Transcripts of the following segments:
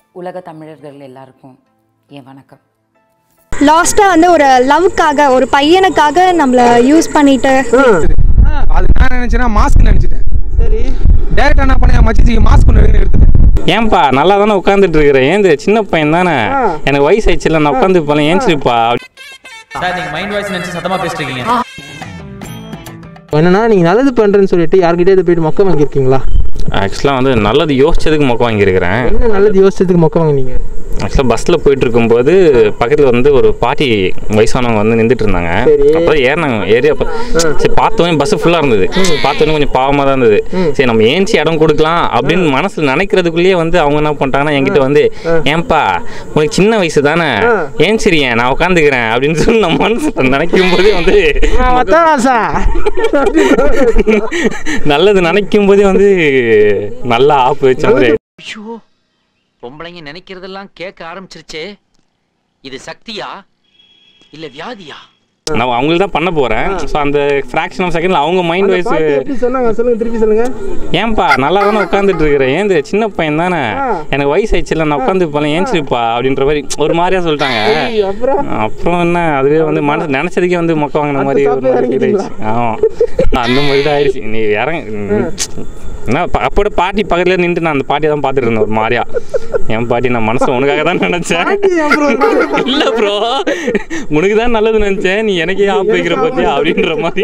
உலக தமிழர்கள் எல்லாருக்கும் என் வணக்கம் லாஸ்ட்டாக வந்து ஒரு லவ்க்காக ஒரு பையனுக்காக நம்மளை யூஸ் பண்ணிட்டு அது நான் நினைச்சேன்னா மாஸ்க் நினைச்சிட்டேன் சரி டேரக்டா என்ன பண்ணேன் மச்சிச்சிக்கு மாஸ்க் ஒன்று எடுத்துட்டேன் ஏன்பா நல்லா தானே உட்காந்துட்டு இருக்கிறேன் ஏந்து சின்ன பையன் தானே எனக்கு வயசு ஆயிடுச்சுல நான் உட்காந்து போல ஏன்ச்சிருப்பா சார் நீங்க மைண்ட் வாய்ஸ் நினைச்சு சத்தமா பேசிட்டு இருக்கீங்க என்னன்னா நீங்க நல்லது பண்றேன்னு சொல்லிட்டு யார்கிட்டயே இதை போயிட்டு மொக்க வாங்கியிருக்கீங்களா ஆக்சுவலாக வந்து நல்லது யோசிச்சதுக்கு மொக்க வாங்கியிருக்கிறேன் என்ன நல்லது யோசிச்சதுக்கு மொக்க வாங்கினீங்க ஆக்சுவலாக பஸ்ஸில் போயிட்டு இருக்கும்போது பக்கத்தில் வந்து ஒரு பாட்டி வயசானவங்க வந்து நின்றுட்டு இருந்தாங்க சரி. அப்போ ஏறினாங்க ஏரியா சரி பார்த்தோன்னே பஸ் ஃபுல்லாக இருந்தது பார்த்தோன்னே கொஞ்சம் பாவமாக தான் இருந்தது சரி நம்ம ஏஞ்சி இடம் கொடுக்கலாம் அப்படின்னு மனசில் நினைக்கிறதுக்குள்ளேயே வந்து அவங்க என்ன பண்ணிட்டாங்கன்னா என்கிட்ட வந்து ஏன்பா உனக்கு சின்ன வயசு தானே ஏன் சரியா நான் உட்காந்துக்கிறேன் அப்படின்னு சொல்லி நம்ம மனசில் நினைக்கும் போதே வந்து நல்லது நினைக்கும் போதே வந்து நல்லா ஆப்பு வச்ச மாதிரி ஐயோ பொம்பளைங்க நினைக்கிறதெல்லாம் கேட்க ஆரம்பிச்சிருச்சே இது சக்தியா இல்ல வியாதியா நான் அவங்களுக்கு தான் பண்ண போகிறேன் ஸோ அந்த ஃப்ராக்ஷன் ஆஃப் செகண்டில் அவங்க மைண்ட் வைஸ் எப்படி சொன்னாங்க சொல்லுங்க திருப்பி சொல்லுங்க ஏன்பா நல்லா தானே உட்காந்துட்டு இருக்கிறேன் ஏந்து சின்ன பையன் தானே எனக்கு வயசு ஆயிடுச்சுல நான் உட்காந்து போல ஏஞ்சிருப்பா அப்படின்ற மாதிரி ஒரு மாதிரியா சொல்லிட்டாங்க அப்புறம் அப்புறம் என்ன அதுவே வந்து மனசு நினைச்சதுக்கே வந்து மொக்க வாங்கின மாதிரி ஒரு அடுத்த மாதிரி feel ஆயிடுச்சு ஆமாம் அந்த மாதிரி தான் ஆயிடுச்சு நீ இறங்க என்ன ப- அப்போட பாட்டி பக்கத்துல நின்று நான் அந்த பாட்டியை தான் பார்த்துட்டு இருந்தேன் ஒரு மாதிரியா என் பாட்டி நான் மனசுல உனக்காக தான் நினைச்சேன் இல்ல ப்ரோ உனக்கு தான் நல்லது நினைச்சேன் நீ எனக்கே ஆப் வைக்கிற பத்தியா அப்படின்ற மாதிரி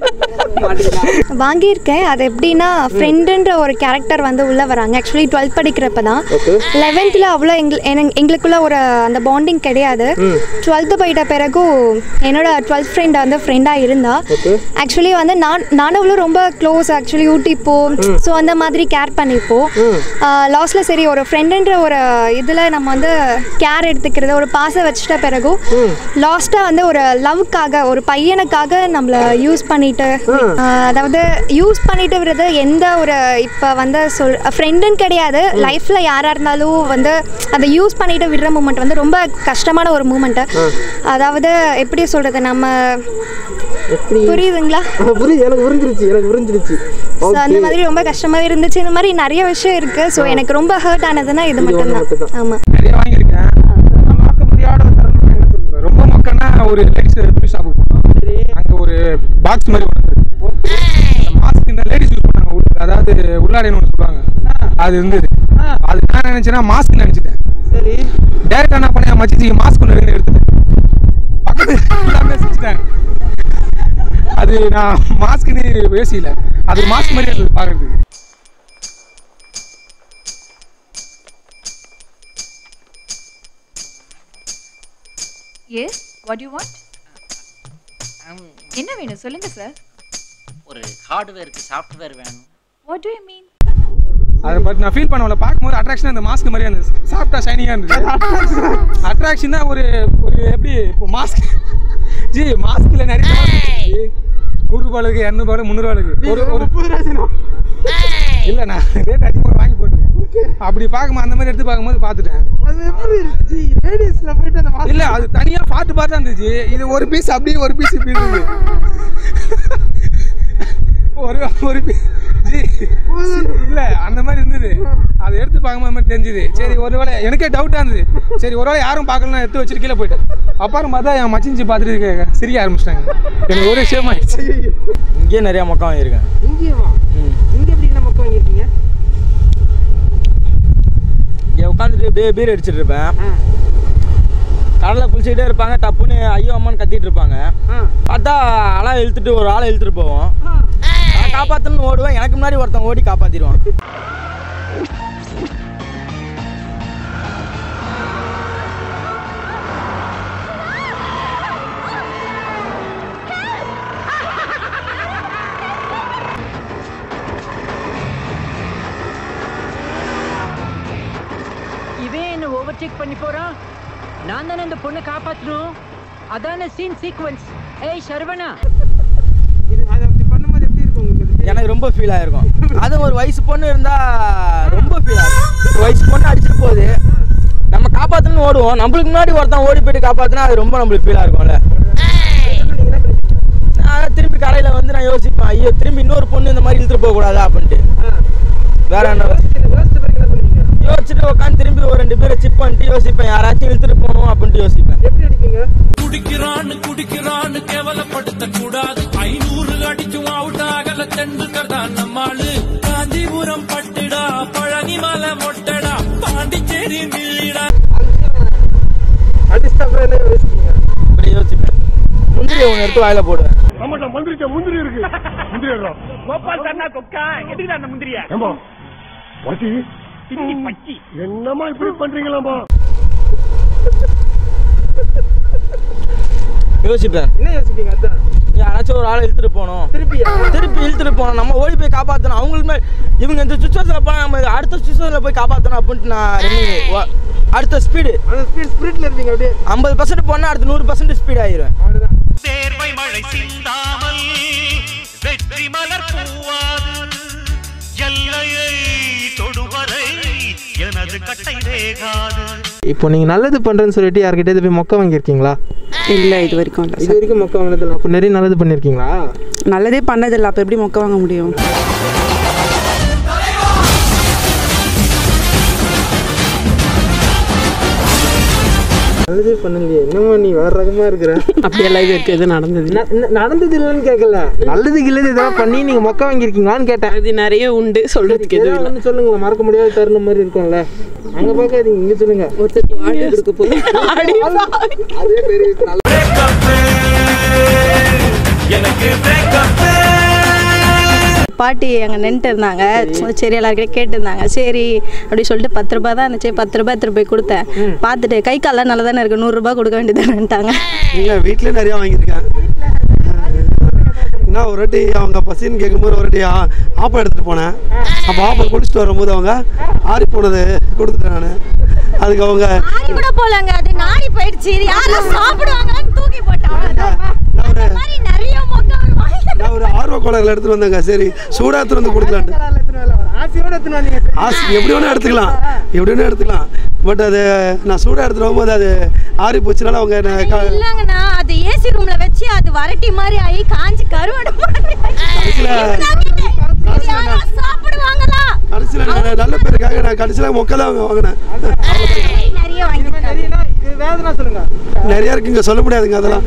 வாங்கியிருக்கேன் அது எப்படின்னா ஃப்ரெண்டுன்ற ஒரு கேரக்டர் வந்து உள்ளே வராங்க ஆக்சுவலி டுவெல்த் படிக்கிறப்ப தான் லெவன்த்தில் அவ்வளோ எங்கள் எனக்கு எங்களுக்குள்ள ஒரு அந்த பாண்டிங் கிடையாது டுவெல்த்து போயிட்ட பிறகும் என்னோட டுவெல்த் ஃப்ரெண்ட் வந்து ஃப்ரெண்டாக இருந்தா ஆக்சுவலி வந்து நான் நானும் அவ்வளோ ரொம்ப க்ளோஸ் ஆக்சுவலி ஊட்டிப்போம் ஸோ அந்த மாதிரி கேர் பண்ணிப்போம் லாஸ்ட்டில் சரி ஒரு ஃப்ரெண்டுன்ற ஒரு இதில் நம்ம வந்து கேர் எடுத்துக்கிறது ஒரு பாசம் வச்சுட்ட பிறகும் லாஸ்ட்டாக வந்து ஒரு லவ்க்காக ஒரு பையனுக்காக நம்மளை யூஸ் பண்ணிட்டு ஆஹ் அதாவது யூஸ் பண்ணிட்டு விடுறது எந்த ஒரு இப்போ வந்து சொல் ஃப்ரெண்டுன்னு கிடையாது லைஃப்பில் யாராக இருந்தாலும் வந்து அதை யூஸ் பண்ணிட்டு விடுற மூமெண்ட் வந்து ரொம்ப கஷ்டமான ஒரு மூமெண்ட்டு அதாவது எப்படி சொல்கிறது நம்ம எப்படி புரியுதுங்களா புரியுது எனக்கு புரிஞ்சிருச்சு எனக்கு புரிஞ்சிருச்சு ஸோ அந்த மாதிரி ரொம்ப கஷ்டமாகவே இருந்துச்சு இந்த மாதிரி நிறைய விஷயம் இருக்குது ஸோ எனக்கு ரொம்ப ஹர்ட் ஆனதுன்னா இது மட்டும்தான் ஆமாம் நிறைய வாங்கியிருக்கேன் நான் மறக்க முடியாத தருணம் என்ன சொல்லுவேன் ரொம்ப மக்கள்னா ஒரு லேடிஸ் துணி ஷாப்புக்கு போனோம் அங்கே ஒரு பாக்ஸ் மாதிரி ஒன்று மாஸ்க் இந்த லேடிஸ் யூஸ் பண்ணாங்க உள்ள அதாவது உள்ளாடைன்னு ஒன்று சொல்லுவாங்க அது இருந்தது அது நான் நினைச்சேன்னா மாஸ்க் நினைச்சிட்டேன் சரி டேரக்டா என்ன பண்ணேன் மச்சிச்சிக்கு மாஸ்க் ஒன்று எடுத்துட்டேன் பக்கத்து எல்லாமே சிரிச்சிட்டாங்க அது நான் மாஸ்க்னு பேசியில அது மாஸ்க் மாதிரி இருந்தது பார்க்கறதுக்கு எஸ் வாட் யூ வாண்ட் என்ன வேணும் சொல்லுங்க சார் ஒரு ஹார்ட்வேருக்கு சாஃப்ட்வேர் வேணும் வாட் டு யூ மீன் அதை பட் நான் ஃபீல் பண்ணல பார்க்கும்போது அட்ராக்ஷன் அந்த மாஸ்க் மாதிரியே இருந்தது சாஃப்டா ஷைனிங்காக இருந்தது அட்ராக்ஷன் தான் ஒரு ஒரு எப்படி இப்போ மாஸ்க் ஜி மாஸ்கில் நிறைய நூறுரூபாய் இருக்கு இரநூறுபா முந்நூறுபா இருக்கு ஒரு ஒரு இல்லை நான் ரேட் அதிகமாக வாங்கி போட்டுருக்கேன் அப்படி பார்க்கும்போது அந்த மாதிரி எடுத்து பார்க்கும்போது பார்த்துட்டேன் அது எப்படி இருந்துச்சு லேடிஸ்ல போயிட்டு அந்த இல்ல அது தனியா பார்த்து பார்த்து இருந்துச்சு இது ஒரு பீஸ் அப்படியே ஒரு பீஸ் இப்படி இருந்தது ஒரு ஒரு பீஸ் ஜி இல்ல அந்த மாதிரி இருந்தது அதை எடுத்து பார்க்கும்போது அந்த மாதிரி தெரிஞ்சுது சரி ஒருவேளை எனக்கே டவுட்டா இருந்தது சரி ஒருவேளை யாரும் பார்க்கலாம் எடுத்து வச்சுட்டு கீழே போயிட்டேன் அப்புறம் பார்த்தா என் மச்சிஞ்சி பார்த்துட்டு சிரிக்க ஆரம்பிச்சிட்டாங்க எனக்கு ஒரே சேம் ஆயிடுச்சு இங்கேயே நிறைய மொக்கம் வாங்கியிருக்கேன் இங்கேவா இங்க எப்படி என்ன மொக்க வாங்கியிருக்கீங்க இங்கே உட்காந்துட்டு அப்படியே பீர் அடிச்சிட்டு இருப்பேன் கடலில் குளிச்சுக்கிட்டே இருப்பாங்க டப்புன்னு ஐயோ அம்மான்னு கத்திட்டு இருப்பாங்க பார்த்தா அலா இழுத்துட்டு ஒரு ஆளை இழுத்துட்டு போவோம் நான் காப்பாற்றணும்னு ஓடுவேன் எனக்கு முன்னாடி ஒருத்தன் ஓடி காப்பாற்றிடுவான் இவன் என்ன ஓவர்டேக் பண்ணி போறான் நான் தானே இந்த பொண்ணை காப்பாற்றணும் அதான சீன் சீக்வன்ஸ் ஏய் சரவணா இது அது அப்படி பண்ணும்போது எப்படி இருக்கும் உங்களுக்கு எனக்கு ரொம்ப ஃபீல் ஆயிருக்கும் அதுவும் ஒரு வயசு பொண்ணு இருந்தா ரொம்ப ஃபீல் ஆகும் ஒரு வயசு பொண்ணு அடிச்சிட்டு போகுது நம்ம காப்பாற்றணும்னு ஓடுவோம் நம்மளுக்கு முன்னாடி ஒருத்தன் ஓடி போயிட்டு காப்பாற்றினா அது ரொம்ப நம்மளுக்கு ஃபீலாக இருக்கும்ல நான் திரும்பி கரையில் வந்து நான் யோசிப்பேன் ஐயோ திரும்பி இன்னொரு பொண்ணு இந்த மாதிரி இழுத்துட்டு போகக்கூடாதா அப்படின்ட்டு வேற என்ன யோசிச்சுட்டு உட்காந்து திரும்பி ஒரு ரெண்டு பேரை சிப் பண்ணிட்டு யோசிப்பேன் யாராச்சும் இழுத்துட்டு போகணும் அப்படின்ட்டு யோசிப்பேன் எப்படி அடிப்பீங்க குடிக்கிறான்னு குடிக்கிறான்னு கேவலப்படுத்த கூடாது ஐநூறு அடிக்கும் அவுட் ஆகல தெண்டுல்கர் தான் நம்மாளு காஞ்சிபுரம் பட்டுடா பழனிமலை மொட்டடா பாண்டிச்சேரி நில்லிடா அடிச்சுட்டு அப்புறம் என்ன யோசிப்பீங்க இப்படி யோசிப்பேன் முந்திரி ஒன்று எடுத்து வாயில போடுவேன் கோபால் சன்னா கொக்கா எதுக்கு அந்த முந்திரியா பிச்சி பச்சி யோசிப்பேன் என்ன யோசிப்பீங்க அதான் யாராச்சும் ஒரு ஆளை இழுத்துட்டு போகணும் திருப்பியா திருப்பி இழுத்துட்டு போகணும் நம்ம ஓடி போய் காப்பாற்றணும் அவங்களுக்கு மேல இவங்க இந்த சுச்சுவேஷனில் போனால் நம்ம அடுத்த சுச்சுவேஷனில் போய் காப்பாற்றணும் அப்படின்ட்டு நான் running வா- அடுத்த ஸ்பீடு அந்த ஸ்பீட் ஸ்பிரிட்ல இருப்பீங்க அப்படியே ஐம்பது பர்சன்ட் போனால் அடுத்து நூறு பர்சன்ட் ஸ்பீட் ஆயிரும் அவ்வளவுதான் சேர்வை மழை சிந்தாமல் வெற்றி மலர் பூவாது எல்லையை தொடுவரை எனது கட்டை வேகாது இப்போ நீங்க நல்லது பண்றேன்னு சொல்லிட்டு யார்கிட்ட போய் மொக்க வாங்கியிருக்கீங்களா இல்லை இது வரைக்கும் இல்லை இது வரைக்கும் மொக்க வாங்கினதில்ல அப்போ நிறைய நல்லது பண்ணியிருக்கீங்களா நல்லதே பண்ணதில்லை அப்போ எப்படி மொக்க வாங்க முடியும் நல்லதே பண்ணலையே என்னமோ நீ வேற ரகமா இருக்கிற அப்படியெல்லாம் இது வரைக்கும் எதுவும் நடந்தது ந- ந- நடந்தது இல்லைன்னு கேட்கல நல்லது இல்லது இதெல்லாம் பண்ணி நீங்க மொக்க வாங்கியிருக்கீங்களான்னு கேட்டேன் அது நிறைய உண்டு சொல்றதுக்கு எதுவும் ஏதாவது இல்லை ஒன்று சொல்லுங்களேன் மறக்க முடியாத தருணம் மாதிரி இருக்கும்ல அங்க பார்க்காதீங்க இங்க சொல்லுங்க ஒருத்தருக்கு வாடகை கொடுக்க போதும் அதே பெரிய நல்ல எனக்கு breakup பாட்டி அங்கே நின்றுட்டு இருந்தாங்க சரி எல்லாருக்கிட்ட கேட்டிருந்தாங்க சரி அப்படி சொல்லிட்டு பத்து ரூபா தான் இருந்துச்சு பத்து ரூபாய் எடுத்துட்டு போய் கொடுத்தேன் பார்த்துட்டு கை கால்லாம் நல்லா தானே இருக்கு நூறுரூபா கொடுக்க வேண்டியதான்ட்டாங்க இல்லை வீட்டில் நிறையா வாங்கியிருக்கேன் என்ன ஒரு வாட்டி அவங்க பசின்னு கேட்கும்போது ஒரு வாட்டி ஆ- ஆப்பம் எடுத்துகிட்டு போனேன் அப்போ ஆப்பம் குடிச்சிட்டு வரும்போது அவங்க ஆறி போனது கொடுத்துட்டேன் நான் அதுக்கு அவங்க நாடி கூட போலங்க அது நாடி போயிடுச்சு இது யாரும் சாப்பிடுவாங்கன்னு தூக்கி போட்டாங்க அந்த மாதிரி நிறைய மொக்க வாங்கி நான் ஒரு ஆர்வ கோளாறுல எடுத்துகிட்டு வந்தேங்க சரி சூடாக எடுத்துட்டு வந்து கொடுக்கலான்ட்டு ஆசையோட எடுத்துன்னு வந்தீங்க ஆசை எப்படி வேணால் எடுத்துக்கலாம் எப்படி வேணால் எடுத்துக்கலாம் பட் அது நான் சூடாக எடுத்துகிட்டு வரும்போது அது ஆறி போச்சுனால அவங்க என்னை க- இல்லங்கண்ணா அது ஏசி ரூம்ல வச்சு அது வரட்டி மாதிரி ஆகி காஞ்சி கருவாடு மாதிரி இது யாரும் சாப்பிடுவாங்களா கடைசியில் நான் நல்ல பேருக்காக நான் கடைசியில் மொக்க தான் வாங்கினேன் நிறைய வாங்கிட்டாங்க இது வேதனா சொல்லுங்க நிறைய இருக்குங்க சொல்ல முடியாதுங்க அதெல்லாம்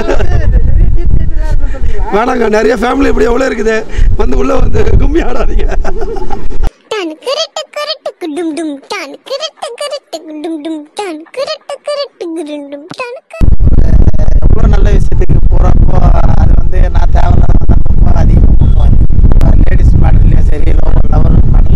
வேணாங்க நிறைய ஃபேமிலி இப்படி எவ்வளோ இருக்குது வந்து உள்ளே வந்து கும்மி ஆடாதீங்க டன் கிரட்டு கிரட்டு குடும் டும் டன் கிரட்டு கிரட்டு குடும் டும் டன் கிரட்டு கிரட்டு குடும் டும் டன் எவ்வளோ நல்ல விஷயத்துக்கு போகிறப்போ அது வந்து நான் தேவையில்லாத ரொம்ப அதிகமாக பண்ணுவேன் லேடிஸ் மேட்டர்லையும் சரி லவர் லவர்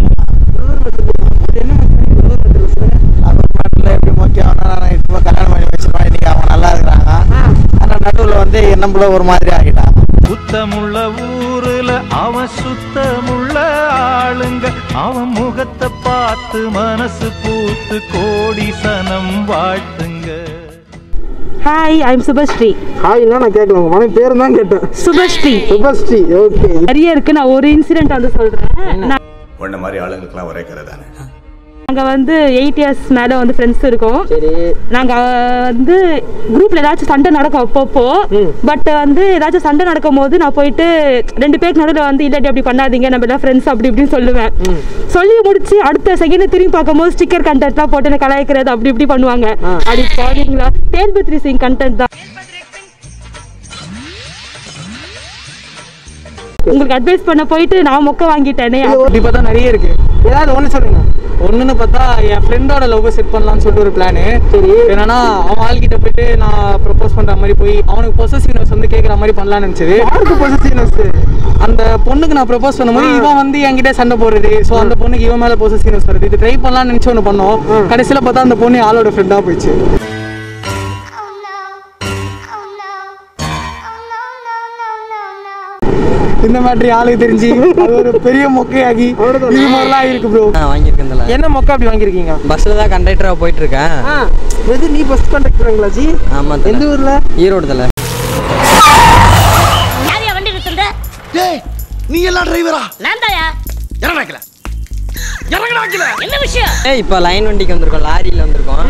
லவர் மேட்டரில் எப்படி முக்கியம் நான் இப்போ கல்யாணம் பண்ணி வச்சுமா இன்னைக்கு அவங்க நல்லா இருக்கிறாங்க ஆனால் நடுவில் வந்து நம்மள ஒரு மாதிரி ஆகிட்டான் சுத்தமுள்ள ஊருல அவன் சுத்தமுள்ள ஆளுங்க அவன் முகத்தை பார்த்து மனசு பூத்து கோடி சனம் வாழ்த்துங்க ஹாய் ஐம் சுபஸ்ரீ ஹாய்னா நான் கேட்கல உங்க மனைவி பேர் தான் கேட்டேன் சுபஸ்ரீ சுபஸ்ரீ ஓகே நிறைய இருக்கு நான் ஒரு இன்சிடென்ட் வந்து சொல்றேன் நான் உன்ன மாதிரி ஆளுங்களுக்குலாம் ஒரே கதை தானே நாங்க வந்து எயிட் இயர்ஸ் மேல வந்து ஃப்ரெண்ட்ஸ் இருக்கோம் நாங்க வந்து குரூப்ல ஏதாச்சும் சண்டை நடக்கும் அப்பப்போ பட் வந்து ஏதாச்சும் சண்டை நடக்கும் போது நான் போயிட்டு ரெண்டு பேருக்கு நடுவில் வந்து இல்லாட்டி அப்படி பண்ணாதீங்க நம்ம எல்லாம் ஃப்ரெண்ட்ஸ் அப்படி இப்படின்னு சொல்லுவேன் சொல்லி முடிச்சு அடுத்த செகண்ட் திரும்பி பார்க்கும்போது ஸ்டிக்கர் கண்டென்ட்லாம் போட்டு எனக்கு கலாய்க்கிறது அப்படி இப்படி பண்ணுவாங்க அப்படி பாருங்களா தேன் பத்ரி சிங் கண்டென்ட் தான் உங்களுக்கு அட்வைஸ் பண்ண போயிட்டு நான் மொக்க வாங்கிட்டேனே இப்படி பார்த்தா நிறைய இருக்கு ஏதாவது ஒன்று சொல்லுங்க ஒன்றுன்னு பார்த்தா என் ஃப்ரெண்டோட லவ் செட் பண்ணலாம்னு சொல்லிட்டு ஒரு பிளானு சரி என்னன்னா அவன் ஆள்கிட்ட போயிட்டு நான் ப்ரப்போஸ் பண்ற மாதிரி போய் அவனுக்கு பொசசிவ்னஸ் வந்து கேட்குற மாதிரி பண்ணலாம்னு நினச்சது யாருக்கு பொசசிவ்னஸ் அந்த பொண்ணுக்கு நான் ப்ரப்போஸ் பண்ணும்போது இவன் வந்து என்கிட்ட சண்டை போடுறது ஸோ அந்த பொண்ணுக்கு இவன் மேலே பொசசிவ்னஸ் வருது இது ட்ரை பண்ணலாம்னு நினச்சி ஒன்று பண்ணோம் கடைசியில் பார்த்தா அந்த பொண்ணு ஆளோட ஃப்ரெண்டாக போயிடுச்சு இந்த மாதிரி ஆளுக்கு தெரிஞ்சு அது ஒரு பெரிய மொக்கையாகி இது மாதிரிலாம் இருக்கு ப்ரோ வாங்கியிருக்கேன் என்ன மொக்க அப்படி வாங்கியிருக்கீங்க பஸ்ஸில் தான் கண்டக்டராக போயிட்டு இருக்கேன் ஆ எது நீ பஸ் கண்டக்டருங்களா ஜி ஆமாம் எந்த ஊர்ல ஈரோடு தலை யாரையா வண்டி நிறுத்துற டேய் நீ எல்லாம் டிரைவரா நான் தாயா இறங்கல இறங்கடாக்கல என்ன விஷயம் ஏய் இப்போ லைன் வண்டிக்கு வந்திருக்கோம் லாரியில் வந்திருக்கோம்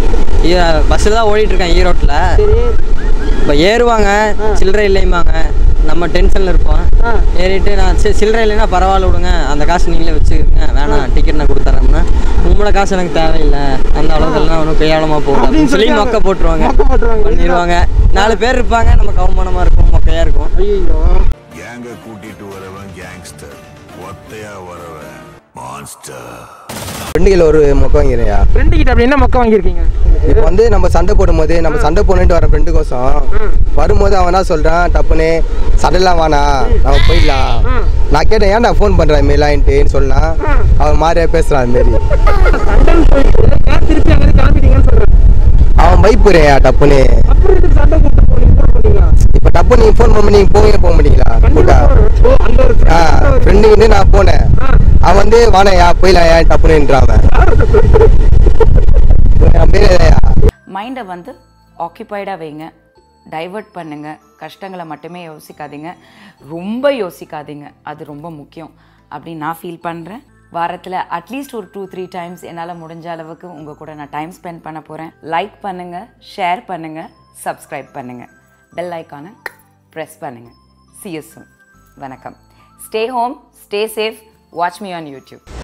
பஸ்ஸில் தான் ஓடிட்டு இருக்கேன் ஈரோட்டில் இப்போ ஏறுவாங்க சில்லறை இல்லைம்பாங்க நம்ம டென்ஷனில் இருப்போம் ஏறிட்டு நான் சரி சில்லறை இல்லைன்னா பரவாயில்ல விடுங்க அந்த காசு நீங்களே வச்சுக்கிறீங்க வேணாம் டிக்கெட் நான் கொடுத்துறேன்னா உங்களோட காசு எனக்கு தேவையில்லை அந்த அளவுக்குலாம் ஒன்றும் கையாளமாக போகுது அப்படின்னு சொல்லி மொக்க போட்டுருவாங்க பண்ணிடுவாங்க நாலு பேர் இருப்பாங்க நமக்கு அவமானமாக இருக்கும் மொக்கையாக இருக்கும் ஐயோ கேங்க கூட்டிட்டு வரவன் கேங்ஸ்டர் ஒத்தையா வரவன் மான்ஸ்டர் ஃப்ரெண்டுகள் ஒரு மொக்க வாங்கிறேயா ஃப்ரெண்டு கிட்ட அப்படி என்ன மொக்க வாங்கியிருக்கீங்க இப்போ வந்து நம்ம சண்டை போடும்போது நம்ம சண்டை போடணுன்ட்டு வர ஃப்ரெண்டு கோசம் வரும்போது அவன் என்ன சொல்கிறான் டப்புன்னு சண்டைலாம் வேணா நம்ம போயிடலாம் நான் கேட்டேன் ஏன்டா ஃபோன் பண்ணுறேன் மாரிலான்ட்டுன்னு சொன்னான் அவன் மாதிரியா பேசுகிறான் அதுமாரி சண்டைன்னு போயிட்டு ஏன் திருப்பி அங்கே கிளம்பிட்டீங்கன்னு சொல்றேன் அவன் பைக் போறேன் டப்புன்னு அப்புறம் எதுக்கு சண்டை கூப்பிட்டு போனீங்க ஃபோன் பண்ணீங்க இப்போ டப்பு நீங்கள் ஃபோன் பண்ணி நீங்கள் போவீங்க போக மாட்டீங்களா கூட்டா ஓ அந்த ஒரு ஆ ஃப்ரெண்டுக்கிட்டு நான் போனேன் அவன் வந்து வானையா போயிடலாம் ஏன் டப்புன்னுன்றான் அவன் பேர் மைண்டை வந்து ஆக்கியபைடாக வைங்க டைவர்ட் பண்ணுங்க கஷ்டங்களை மட்டுமே யோசிக்காதீங்க ரொம்ப யோசிக்காதீங்க அது ரொம்ப முக்கியம் அப்படின்னு நான் ஃபீல் பண்ணுறேன் வாரத்தில் அட்லீஸ்ட் ஒரு டூ த்ரீ டைம்ஸ் என்னால் முடிஞ்ச அளவுக்கு உங்கள் கூட நான் டைம் ஸ்பெண்ட் பண்ண போகிறேன் லைக் பண்ணுங்கள் ஷேர் பண்ணுங்கள் சப்ஸ்கிரைப் பண்ணுங்கள் பெல் ஐக்கானை ப்ரெஸ் பண்ணுங்கள் see you soon வணக்கம் stay home stay safe watch me on YouTube